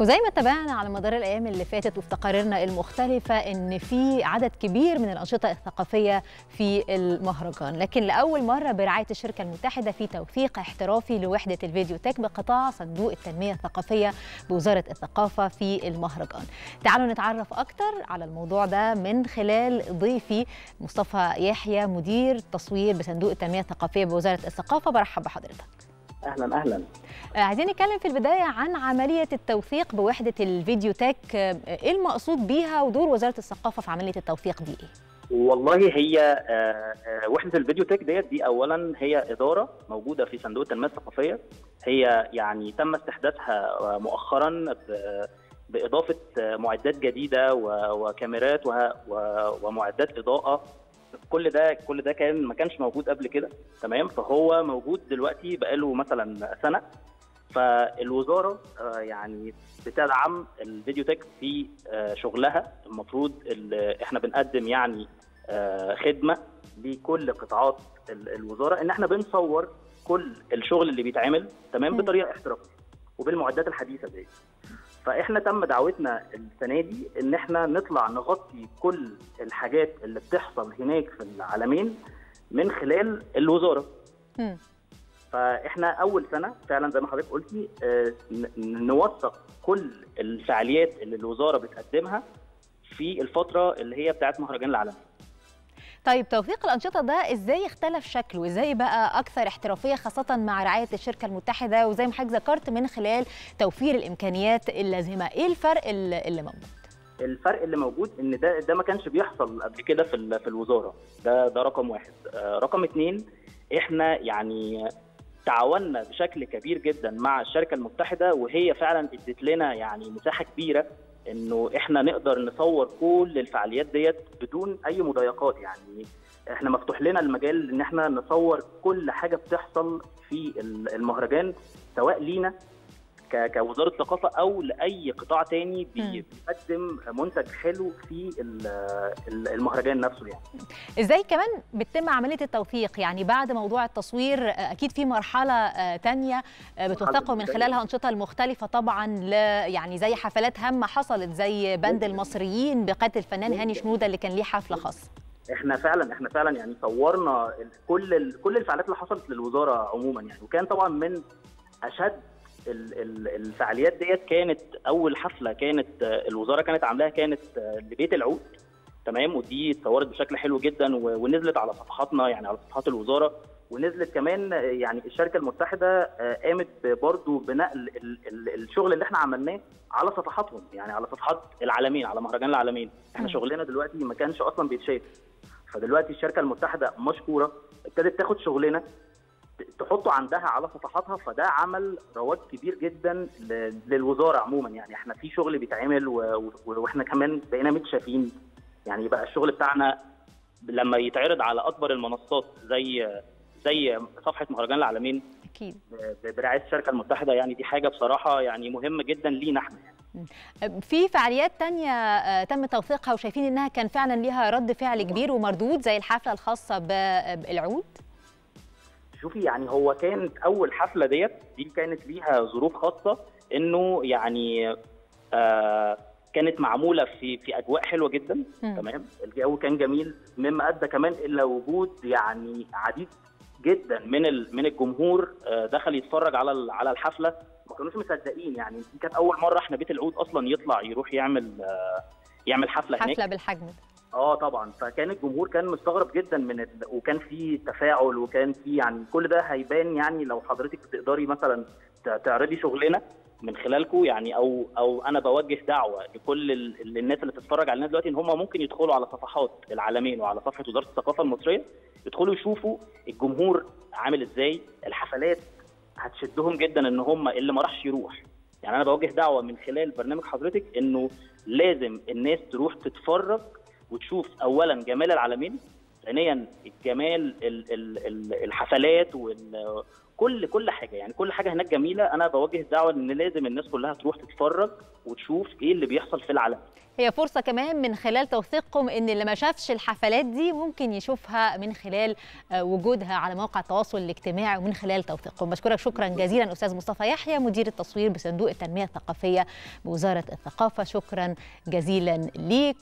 وزي ما اتبعنا على مدار الايام اللي فاتت وفي تقاريرنا المختلفه ان في عدد كبير من الانشطه الثقافيه في المهرجان لكن لاول مره برعايه الشركه المتحده في توثيق احترافي لوحده الفيديو تك بقطاع صندوق التنميه الثقافيه بوزاره الثقافه في المهرجان تعالوا نتعرف اكتر على الموضوع ده من خلال ضيفي مصطفى يحيى مدير تصوير بصندوق التنميه الثقافيه بوزاره الثقافه برحب بحضرتك اهلا اهلا عايزين نتكلم في البدايه عن عمليه التوثيق بوحده الفيديو تك ايه المقصود بيها ودور وزاره الثقافه في عمليه التوثيق دي ايه والله هي وحده الفيديو تك ديت دي اولا هي اداره موجوده في صندوق التنميه الثقافيه هي يعني تم استحداثها مؤخرا باضافه معدات جديده وكاميرات ومعدات اضاءه كل ده كل ده كان ما كانش موجود قبل كده تمام فهو موجود دلوقتي بقاله مثلا سنه فالوزاره يعني بتدعم الفيديو تك في شغلها المفروض احنا بنقدم يعني خدمه لكل قطاعات الوزاره ان احنا بنصور كل الشغل اللي بيتعمل تمام بطريقه احترافيه وبالمعدات الحديثه دي فاحنا تم دعوتنا السنه دي ان احنا نطلع نغطي كل الحاجات اللي بتحصل هناك في العالمين من خلال الوزاره. م. فاحنا اول سنه فعلا زي ما حضرتك قلتي نوثق كل الفعاليات اللي الوزاره بتقدمها في الفتره اللي هي بتاعت مهرجان العالمي. طيب توثيق الأنشطة ده إزاي اختلف شكله؟ إزاي بقى أكثر احترافية خاصة مع رعاية الشركة المتحدة وزي ما حضرتك ذكرت من خلال توفير الإمكانيات اللازمة، إيه الفرق اللي موجود؟ الفرق اللي موجود ان ده ده ما كانش بيحصل قبل كده في في الوزاره ده ده رقم واحد آه رقم اثنين احنا يعني تعاوننا بشكل كبير جدا مع الشركه المتحده وهي فعلا ادت لنا يعني مساحه كبيره انه احنا نقدر نصور كل الفعاليات ديت بدون اي مضايقات يعني احنا مفتوح لنا المجال ان احنا نصور كل حاجه بتحصل في المهرجان سواء لينا كوزاره ثقافه او لاي قطاع تاني بيقدم منتج حلو في المهرجان نفسه يعني. ازاي كمان بتتم عمليه التوثيق يعني بعد موضوع التصوير اكيد في مرحله تانية بتوثقوا من خلالها انشطه المختلفه طبعا ل يعني زي حفلات هامه حصلت زي بند المصريين بقياده الفنان هاني شنوده اللي كان ليه حفله خاصه. احنا فعلا احنا فعلا يعني صورنا كل كل الفعاليات اللي حصلت للوزاره عموما يعني وكان طبعا من اشد الفعاليات ديت كانت اول حفله كانت الوزاره كانت عاملاها كانت لبيت العود تمام ودي اتصورت بشكل حلو جدا ونزلت على صفحاتنا يعني على صفحات الوزاره ونزلت كمان يعني الشركه المتحده قامت برضو بنقل الشغل اللي احنا عملناه على صفحاتهم يعني على صفحات العالمين على مهرجان العالمين احنا شغلنا دلوقتي ما كانش اصلا بيتشاف فدلوقتي الشركه المتحده مشكوره ابتدت تاخد شغلنا تحطه عندها على صفحاتها فده عمل رواج كبير جدا للوزاره عموما يعني احنا في شغل بيتعمل واحنا كمان بقينا متشافين يعني بقى الشغل بتاعنا لما يتعرض على اكبر المنصات زي زي صفحه مهرجان العالمين اكيد برعايه الشركه المتحده يعني دي حاجه بصراحه يعني مهمه جدا لينا احنا يعني. في فعاليات تانية تم توثيقها وشايفين انها كان فعلا ليها رد فعل كبير ومردود زي الحفله الخاصه بالعود شوفي يعني هو كانت اول حفله ديت دي كانت ليها ظروف خاصه انه يعني آه كانت معموله في في اجواء حلوه جدا م. تمام الجو كان جميل مما ادى كمان الى وجود يعني عديد جدا من من الجمهور آه دخل يتفرج على على الحفله ما كانوش مصدقين يعني دي كانت اول مره احنا بيت العود اصلا يطلع يروح يعمل آه يعمل حفله هناك حفله بالحجم ده اه طبعا فكان الجمهور كان مستغرب جدا من ال... وكان في تفاعل وكان في يعني كل ده هيبان يعني لو حضرتك تقدري مثلا تعرضي شغلنا من خلالكم يعني او او انا بوجه دعوه لكل ال... الناس اللي بتتفرج علينا دلوقتي ان هم ممكن يدخلوا على صفحات العالمين وعلى صفحه وزاره الثقافه المصريه يدخلوا يشوفوا الجمهور عامل ازاي الحفلات هتشدهم جدا ان هم اللي ما راحش يروح يعني انا بوجه دعوه من خلال برنامج حضرتك انه لازم الناس تروح تتفرج وتشوف اولا جمال العالمين ثانيا جمال الحفلات كل كل حاجه يعني كل حاجه هناك جميله انا بوجه الدعوه ان لازم الناس كلها تروح تتفرج وتشوف ايه اللي بيحصل في العالم هي فرصة كمان من خلال توثيقكم ان اللي ما شافش الحفلات دي ممكن يشوفها من خلال وجودها على مواقع التواصل الاجتماعي ومن خلال توثيقكم بشكرك شكرا جزيلا استاذ مصطفى يحيى مدير التصوير بصندوق التنمية الثقافية بوزارة الثقافة شكرا جزيلا ليك